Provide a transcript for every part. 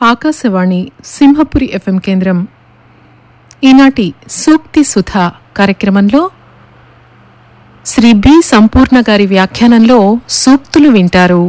Akashvani Simhapuri FM కేంద్రం ఈనాటి సూక్తి సుధ కార్యక్రమంలో శ్రీ బి సంపూర్ణ గారి వ్యాఖ్యానంలో సూక్తులు వింటారు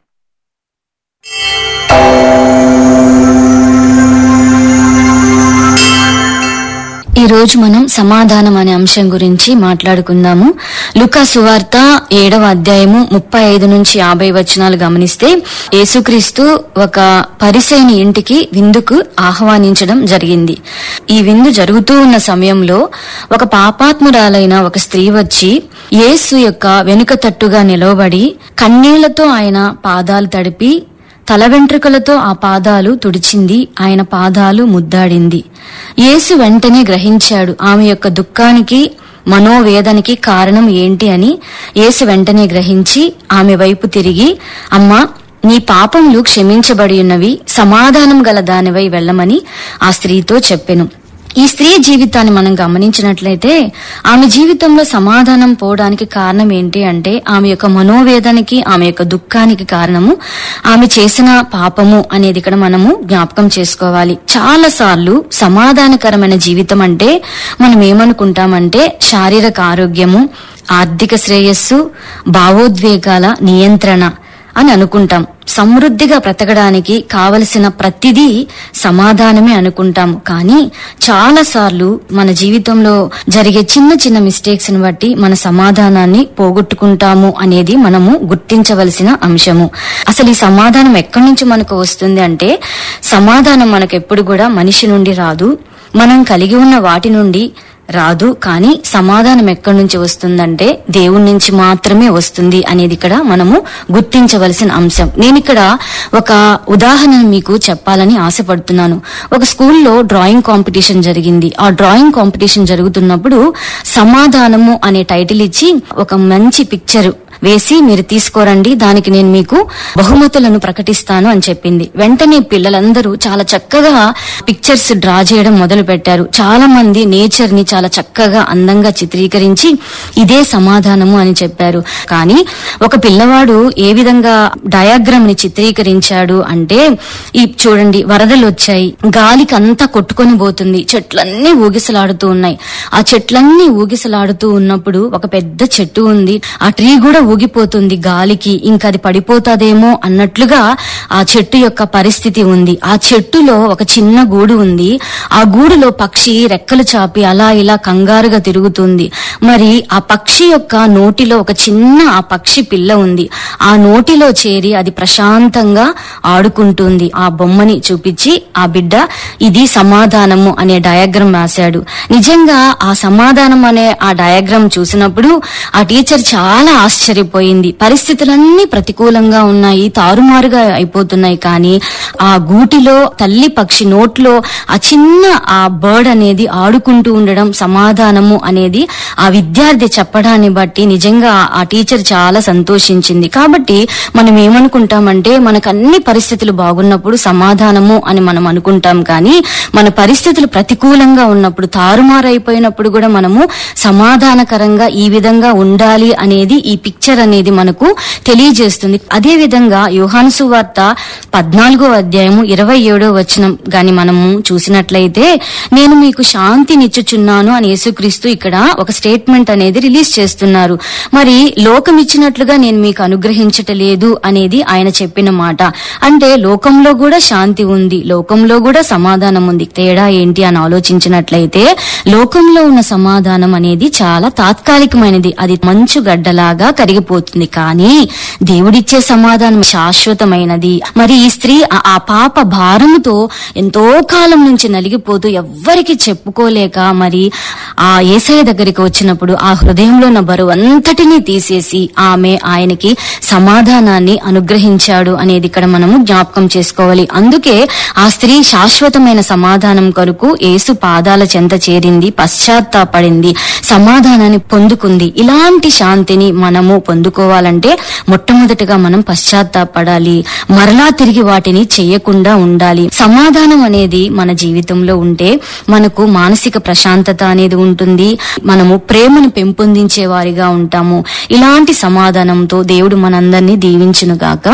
ఈ రోజు మనం సమాధానం అనే అంశం గురించి మాట్లాడుకుందాము లుకా సువార్త ఏడవ అధ్యాయము ముప్పై ఐదు నుంచి యాభై వచనాలు గమనిస్తే యేసుక్రీస్తు ఒక పరిసైని ఇంటికి విందుకు ఆహ్వానించడం జరిగింది ఈ విందు జరుగుతూ ఉన్న సమయంలో ఒక పాపాత్మురాలైన ఒక స్త్రీ వచ్చి యేసు యొక్క వెనుక తట్టుగా నిలవబడి కన్నీళ్లతో ఆయన పాదాలు తడిపి తల వెంట్రుకలతో ఆ పాదాలు తుడిచింది ఆయన పాదాలు ముద్దాడింది యేసు వెంటనే గ్రహించాడు ఆమె యొక్క దుఃఖానికి మనోవేదనకి కారణం ఏంటి అని యేసు వెంటనే గ్రహించి ఆమె వైపు తిరిగి అమ్మా నీ పాపములు క్షమించబడి ఉన్నవి సమాధానం గల దానివై వెళ్ళమని ఆ స్త్రీతో చెప్పెను ఈ స్త్రీ జీవితాన్ని మనం గమనించినట్లయితే ఆమె జీవితంలో సమాధానం పోవడానికి కారణం ఏంటి అంటే ఆమె యొక్క మనోవేదనకి ఆమె యొక్క దుఃఖానికి కారణము ఆమె చేసిన పాపము అనేది ఇక్కడ మనము జ్ఞాపకం చేసుకోవాలి చాలా సార్లు సమాధానకరమైన జీవితం అంటే మనం ఏమనుకుంటామంటే శారీరక ఆరోగ్యము ఆర్థిక శ్రేయస్సు భావోద్వేగాల నియంత్రణ అని అనుకుంటాం సమృద్ధిగా బ్రతకడానికి కావలసిన ప్రతిదీ సమాధానమే అనుకుంటాం కానీ చాలా సార్లు మన జీవితంలో జరిగే చిన్న చిన్న మిస్టేక్స్ ని బట్టి మన సమాధానాన్ని పోగొట్టుకుంటాము అనేది మనము గుర్తించవలసిన అంశము అసలు ఈ సమాధానం ఎక్కడి నుంచి మనకు వస్తుంది అంటే సమాధానం మనకు ఎప్పుడు కూడా మనిషి నుండి రాదు మనం కలిగి ఉన్న వాటి నుండి రాదు కానీ సమాధానం ఎక్కడి నుంచి వస్తుందంటే దేవుడి నుంచి మాత్రమే వస్తుంది అనేది ఇక్కడ మనము గుర్తించవలసిన అంశం నేను ఇక్కడ ఒక ఉదాహరణ మీకు చెప్పాలని ఆశపడుతున్నాను ఒక స్కూల్లో డ్రాయింగ్ కాంపిటీషన్ జరిగింది ఆ డ్రాయింగ్ కాంపిటీషన్ జరుగుతున్నప్పుడు సమాధానము అనే టైటిల్ ఇచ్చి ఒక మంచి పిక్చర్ వేసి మీరు తీసుకోరండి దానికి నేను మీకు బహుమతులను ప్రకటిస్తాను అని చెప్పింది వెంటనే పిల్లలందరూ చాలా చక్కగా పిక్చర్స్ డ్రా చేయడం మొదలు పెట్టారు చాలా మంది నేచర్ ని చాలా చక్కగా అందంగా చిత్రీకరించి ఇదే సమాధానము అని చెప్పారు కానీ ఒక పిల్లవాడు ఏ విధంగా డయాగ్రామ్ ని చిత్రీకరించాడు అంటే ఈ చూడండి వరదలు వచ్చాయి గాలికి అంతా కొట్టుకొని పోతుంది చెట్లన్నీ ఊగిసలాడుతూ ఉన్నాయి ఆ చెట్లన్నీ ఊగిసలాడుతూ ఉన్నప్పుడు ఒక పెద్ద చెట్టు ఉంది ఆ ట్రీ కూడా ఊగిపోతుంది గాలికి ఇంకా అది పడిపోతాదేమో అన్నట్లుగా ఆ చెట్టు యొక్క పరిస్థితి ఉంది ఆ చెట్టులో ఒక చిన్న గూడు ఉంది ఆ గూడులో పక్షి రెక్కలు చాపి అలా ఇలా కంగారుగా తిరుగుతుంది మరి ఆ పక్షి యొక్క నోటిలో ఒక చిన్న ఆ పక్షి పిల్ల ఉంది ఆ నోటిలో చేరి అది ప్రశాంతంగా ఆడుకుంటుంది ఆ బొమ్మని చూపించి ఆ బిడ్డ ఇది సమాధానము అనే డయాగ్రామ్ రాశాడు నిజంగా ఆ సమాధానం అనే ఆ డయాగ్రామ్ చూసినప్పుడు ఆ టీచర్ చాలా ఆశ్చర్యపోయింది పరిస్థితులన్నీ ప్రతికూలంగా ఉన్నాయి తారుమారుగా అయిపోతున్నాయి కానీ ఆ గూటిలో తల్లి పక్షి నోట్లో ఆ చిన్న ఆ బర్డ్ అనేది ఆడుకుంటూ ఉండడం సమాధానము అనేది ఆ విద్యార్థి చెప్పడాన్ని బట్టి నిజంగా ఆ టీచర్ చాలా సంతోషించింది కాబట్టి మనం ఏమనుకుంటామంటే మనకు అన్ని పరిస్థితులు బాగున్నప్పుడు సమాధానము అని మనం అనుకుంటాం కానీ మన పరిస్థితులు ప్రతికూలంగా ఉన్నప్పుడు తారుమారైపోయినప్పుడు కూడా మనము సమాధానకరంగా ఈ విధంగా ఉండాలి అనేది ఈ పిక్చర్ అనేది మనకు తెలియజేస్తుంది అదే విధంగా యోహాన్సు వార్త పద్నాలుగో అధ్యాయము ఇరవై ఏడో వచనం గాని మనము చూసినట్లయితే నేను మీకు శాంతినిచ్చుచున్నాను అని యేసుక్రీస్తు ఇక్కడ ఒక స్టేట్మెంట్ అనేది రిలీజ్ చేస్తున్నారు మరి లోకం ఇచ్చినట్లుగా నేను మీకు అనుగ్రహించటలేదు అనేది ఆయన చెప్పిన మాట అంటే లోకంలో కూడా శాంతి ఉంది లోకంలో కూడా సమాధానం ఉంది తేడా ఏంటి అని ఆలోచించినట్లయితే లోకంలో ఉన్న సమాధానం అనేది చాలా తాత్కాలికమైనది అది మంచు గడ్డలాగా కరిగిపోతుంది కానీ దేవుడిచ్చే సమాధానం శాశ్వతమైనది మరి ఈ స్త్రీ ఆ- ఆ పాప భారముతో ఎంతో కాలం నుంచి నలిగిపోతూ ఎవ్వరికి చెప్పుకోలేక మరి ఆ ఏసయ్య దగ్గరికి వచ్చినప్పుడు ఆ హృదయంలో ఉన్న బరువు అంతటినీ తీసేసి ఆమె ఆయనకి సమాధానాన్ని అనుగ్రహించాడు అనేది ఇక్కడ మనము జ్ఞాపకం చేసుకోవాలి అందుకే ఆ స్త్రీ శాశ్వతమైన సమాధానం కొరకు యేసు పాదాల చెంత చేరింది పశ్చాత్తాపడింది సమాధానాన్ని పొందుకుంది ఇలాంటి శాంతిని మనము పొందుకోవాలంటే మొట్టమొదటిగా మనం పశ్చాత్తాపడాలి మరలా తిరిగి వాటిని చేయకుండా ఉండాలి సమాధానం అనేది మన జీవితంలో ఉంటే మనకు మానసిక ప్రశాంతత అనేది ఉంటుంది మనము ప్రేమను పెంపొందించే వారిగా ఉంటాము ఇలాంటి సమాధానంతో దేవుడు మనందరినీ దీవించునుగాక